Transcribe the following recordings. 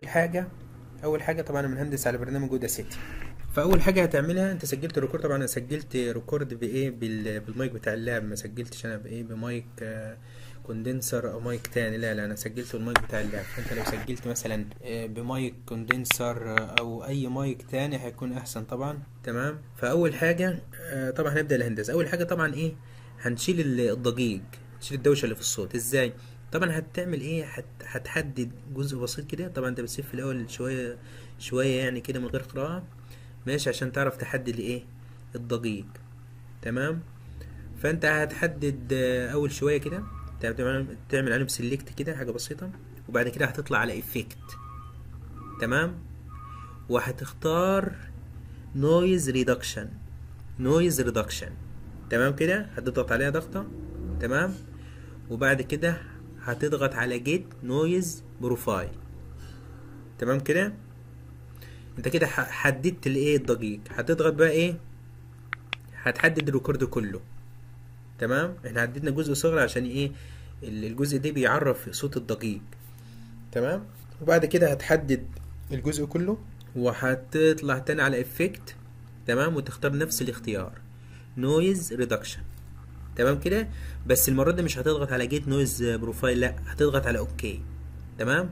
حاجه اول حاجه طبعا انا مهندس على برنامج اودا سيتي فاول حاجه هتعملها انت سجلت ريكورد طبعا انا سجلت ريكورد بايه بال- بالمايك بتاع اللاب ما سجلتش انا بايه بمايك آه، كوندنسر او مايك تاني لا لا انا سجلت المايك بتاع اللاب فانت لو سجلت مثلا آه، بمايك كوندنسر آه، او اي مايك تاني هيكون احسن طبعا تمام فاول حاجه آه، طبعا هنبدا الهندسه اول حاجه طبعا ايه هنشيل ال- الضجيج نشيل الدوشه اللي في الصوت ازاي طبعا هتعمل ايه هت... هتحدد جزء بسيط كده طبعا انت بتسيب في الاول شويه شويه يعني كده من غير قراءه ماشي عشان تعرف تحدد الايه الضجيج تمام فانت هتحدد آه، اول شويه كده تعمل تعمل عليهم سيلكت كده حاجه بسيطه وبعد كده هتطلع على افكت تمام وهتختار نويز ريدكشن نويز ريدكشن تمام كده هتضغط عليها ضغطه تمام وبعد كده هتضغط على جيت نويز بروفايل تمام كده انت كده ح- حددت الايه الضجيج هتضغط بقى ايه هتحدد الريكورد كله تمام احنا حددنا جزء صغير عشان ايه ال- الجزء ده بيعرف صوت الضجيج تمام وبعد كده هتحدد الجزء كله وهتطلع تاني على افكت تمام وتختار نفس الاختيار نويز ريدكشن تمام كده بس المره دي مش هتضغط على جيت نويز بروفايل لا هتضغط على اوكي تمام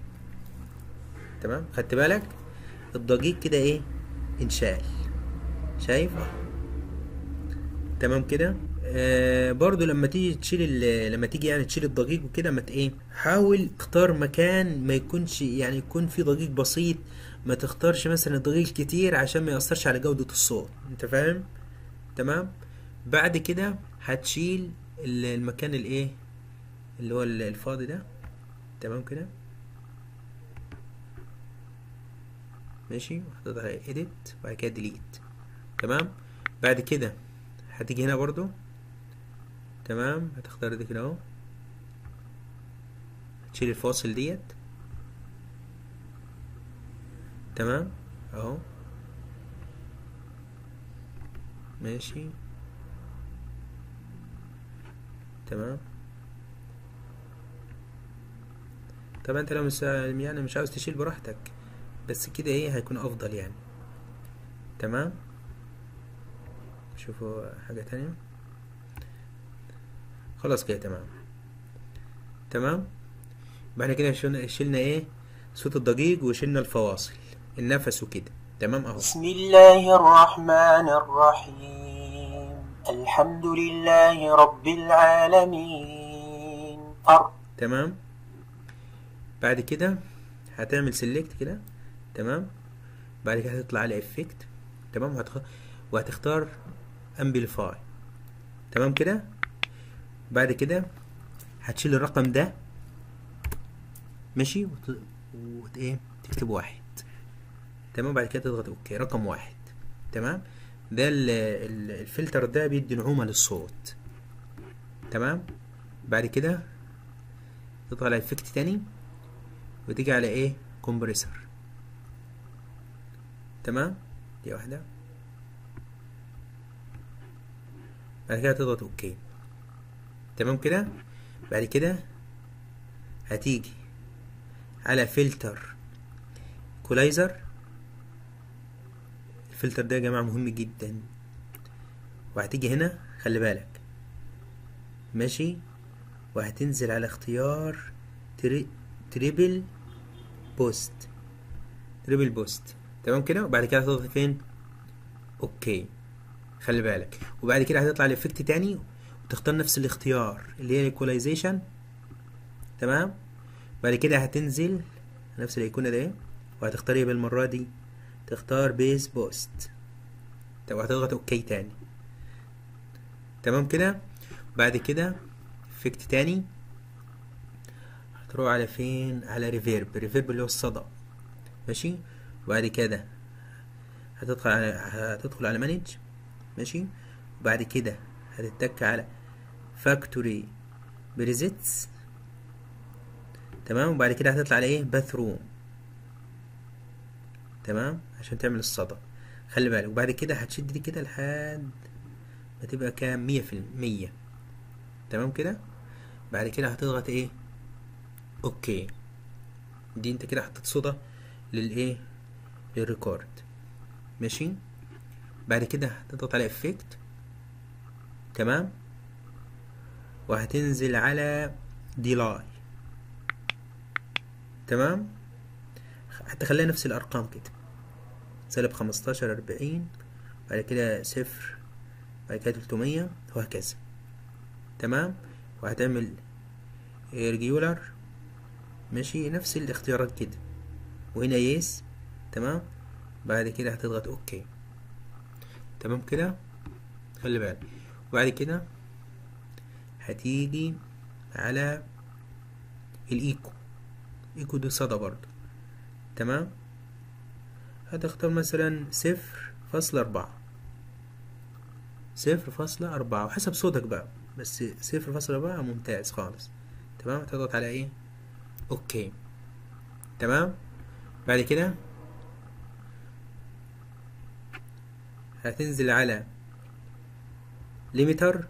تمام خدت بالك الضجيج كده ايه انشال شايف اه تمام كده آه برضو لما تيجي تشيل ال- لما تيجي يعني تشيل الضجيج وكده ما ت- ايه حاول تختار مكان ما يكونش يعني يكون فيه ضجيج بسيط ما تختارش مثلا ضجيج كتير عشان ما يأثرش على جودة الصوت انت فاهم تمام بعد كده هتشيل ال- المكان الايه اللي هو ال- الفاضي ده تمام كده ماشي وهتضغط على edit وبعد كده delete تمام بعد كده هتيجي هنا برضو تمام هتختار دي كده اهو هتشيل الفاصل ديت تمام اهو ماشي تمام طبعا انت لو مش يعني مش عاوز تشيل براحتك بس كده ايه هيكون افضل يعني تمام شوفوا حاجة تانية خلاص كده تمام تمام بعد كده شلنا شلنا ايه صوت الضجيج وشلنا الفواصل النفس وكده تمام اهو بسم الله الرحمن الرحيم الحمد لله رب العالمين أر... تمام بعد كده هتعمل سيلكت كده تمام بعد كده هتطلع على افكت تمام وهتخ... وهتختار امبليفاي تمام كده بعد كده هتشيل الرقم ده ماشي وت... وت... ايه تكتب واحد تمام بعد كده تضغط اوكي رقم واحد تمام ده ال... ال... الفلتر ده بيدي نعومة للصوت تمام بعد كده تضغط على افكت تاني وتيجي على ايه كومبريسور تمام دي واحدة بعد كده تضغط اوكي تمام كده بعد كده هتيجي على فلتر كولايزر الفلتر ده يا جماعة مهم جدا وهتيجي هنا خلي بالك ماشي وهتنزل على اختيار تري... تريبل بوست تريبل بوست تمام كده وبعد كده هتضغط فين اوكي خلي بالك وبعد كده هتطلع لإفكت تاني وتختار نفس الاختيار اللي هي الايكولايزيشن تمام بعد كده هتنزل نفس الايقونة ده وهتختار ايه بالمرة دي تختار بيز بوست طب هتضغط اوكي تاني تمام كده بعد كده افكت تاني هتروح على فين على ريفيرب ريفيرب اللي هو الصدى ماشي وبعد كده هتدخل على هتدخل على مانج ماشي وبعد كده هتتك على فاكتوري بريزيتس تمام وبعد كده هتطلع على ايه باث روم تمام عشان تعمل الصدى خلي بالك وبعد كده هتشد دي كده لحد ما تبقى كام مية في المية تمام كده بعد كده هتضغط ايه اوكي دي انت كده حطيت صدى للايه للريكورد ماشي بعد كده هتضغط على افكت تمام وهتنزل على ديلاي تمام حتى خليها نفس الارقام كده سالب خمستاشر اربعين بعد كده صفر بعد كده تلتمية وهكذا تمام وهتعمل ريجولار ماشي نفس الاختيارات كده وهنا يس تمام بعد كده هتضغط اوكي تمام كده خلي بالك وبعد كده هتيجي على الايكو ايكو دي صدى برضو تمام هتختار مثلا صفر فاصلة أربعة صفر فاصلة أربعة وحسب صوتك بقى بس صفر فاصلة أربعة ممتاز خالص تمام هتضغط على ايه اوكي تمام بعد كده هتنزل على ليميتر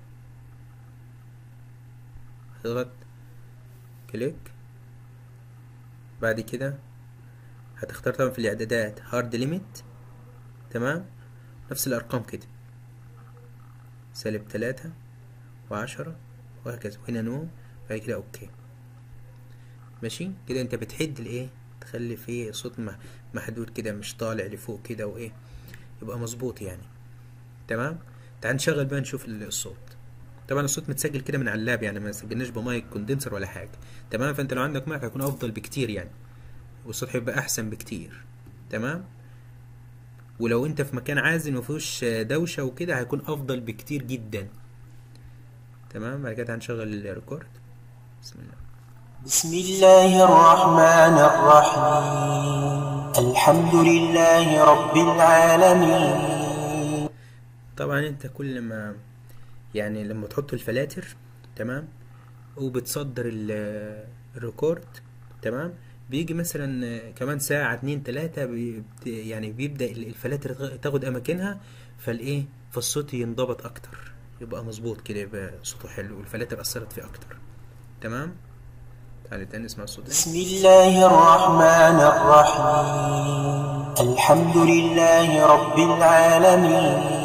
هتضغط كليك بعد كده هتختار طبعا في الاعدادات هارد ليميت تمام نفس الارقام كده سالب تلاتة وعشرة وهكذا وهنا نو بعد كده اوكي ماشي كده انت بتحد الايه تخلي فيه صوت محدود كده مش طالع لفوق كده وايه يبقى مظبوط يعني تمام تعال نشغل بقى نشوف الصوت طبعا الصوت متسجل كده من على اللاب يعني ما سجلناش بمايك كوندنسر ولا حاجه تمام فانت لو عندك مايك هيكون افضل بكتير يعني والصوت هيبقى احسن بكتير تمام ولو انت في مكان عازل مفيهوش دوشه وكده هيكون افضل بكتير جدا تمام بعد كده هنشغل الريكورد بسم الله بسم الله الرحمن الرحيم الحمد لله رب العالمين طبعا انت كل ما يعني لما تحط الفلاتر تمام وبتصدر الريكورد تمام بيجي مثلا كمان ساعة اتنين تلاتة بي يعني بيبدأ الفلاتر تاخد أماكنها فالإيه فالصوت ينضبط أكتر يبقى مظبوط كده يبقى صوته حلو والفلاتر أثرت فيه أكتر تمام تعالى تاني نسمع الصوت بسم الله الرحمن الرحيم الحمد لله رب العالمين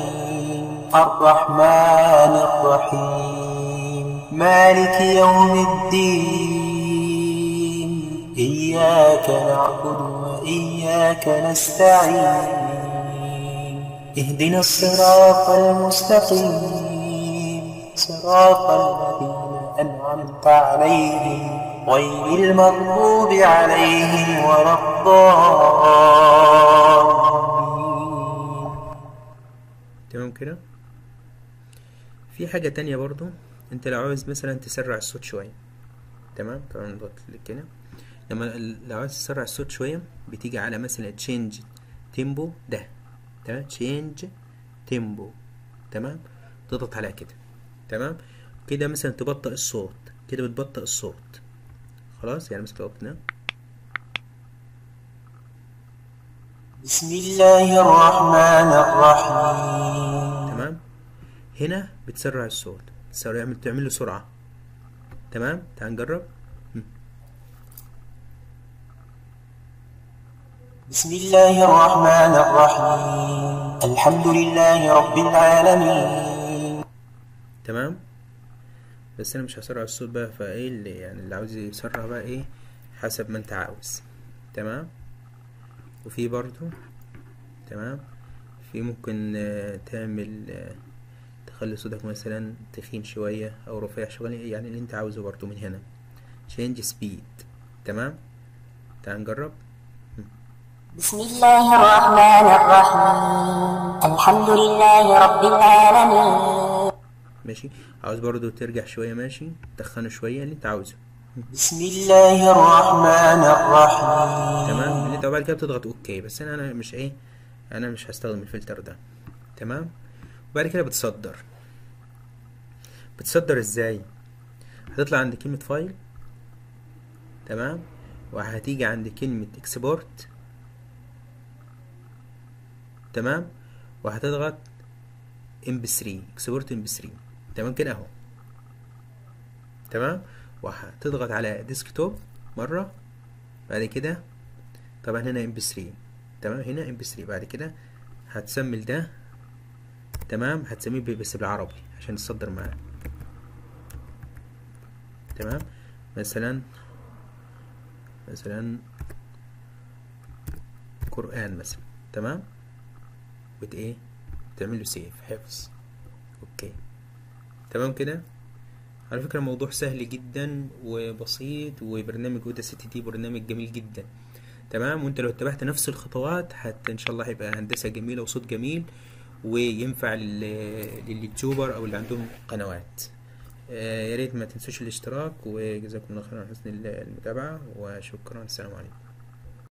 الرحمن الرحيم مالك يوم الدين إياك نعبد وإياك نستعين اهدنا الصراط المستقيم صراط الذين أنعمت عليهم غير المغضوب عليهم ولا الضالين تمام كده في حاجة تانية برضو انت لو عاوز مثلا تسرع الصوت شوية تمام طبعا نضغط كليك هنا لما لو عاوز تسرع الصوت شوية بتيجي على مثلا تشينج تيمبو ده تمام تشينج تيمبو تمام تضغط عليها كده تمام كده مثلا تبطئ الصوت كده بتبطئ الصوت خلاص يعني مثلا تضغط هنا بسم الله الرحمن الرحيم تمام هنا بتسرع الصوت تسرع يعمل تعمل له سرعة تمام تعال نجرب م. بسم الله الرحمن الرحيم الحمد لله رب العالمين تمام بس انا مش هسرع الصوت بقى فايه اللي يعني اللي عاوز يسرع بقى ايه حسب ما انت عاوز تمام وفي برضو تمام في ممكن آه، تعمل آه، تخلي صوتك مثلا تخين شوية او رفيع شوية يعني اللي انت عاوزه برضو من هنا change speed تمام تعال نجرب بسم الله الرحمن الرحيم الحمد لله رب العالمين ماشي عاوز برضو ترجع شوية ماشي تخنه شوية اللي انت عاوزه بسم الله الرحمن الرحيم تمام اللي انت بعد كده بتضغط اوكي بس انا انا مش ايه انا مش هستخدم الفلتر ده تمام وبعد كده بتصدر بتصدر ازاي هتطلع عند كلمة فايل تمام وهتيجي عند كلمة اكسبورت تمام وهتضغط ام بي 3 اكسبورت ام بي 3 تمام كده اهو تمام وهتضغط على ديسكتوب مرة بعد كده طبعا هنا ام بي 3 تمام هنا ام بي 3 بعد كده هتسمي ده تمام هتسميه ب- بس بالعربي عشان تصدر معاه تمام مثلا مثلا قرآن مثلا تمام وت ايه تعمل له سيف حفظ اوكي تمام كده على فكرة الموضوع سهل جدا وبسيط وبرنامج ودا سيتي دي برنامج جميل جدا تمام وانت لو اتبعت نفس الخطوات حتى ان شاء الله هيبقى هندسة جميلة وصوت جميل وينفع لل- لليوتيوبر او اللي عندهم قنوات آه، يا ريت ما تنسوش الاشتراك وجزاكم الله خيرا على حسن المتابعة وشكرا السلام عليكم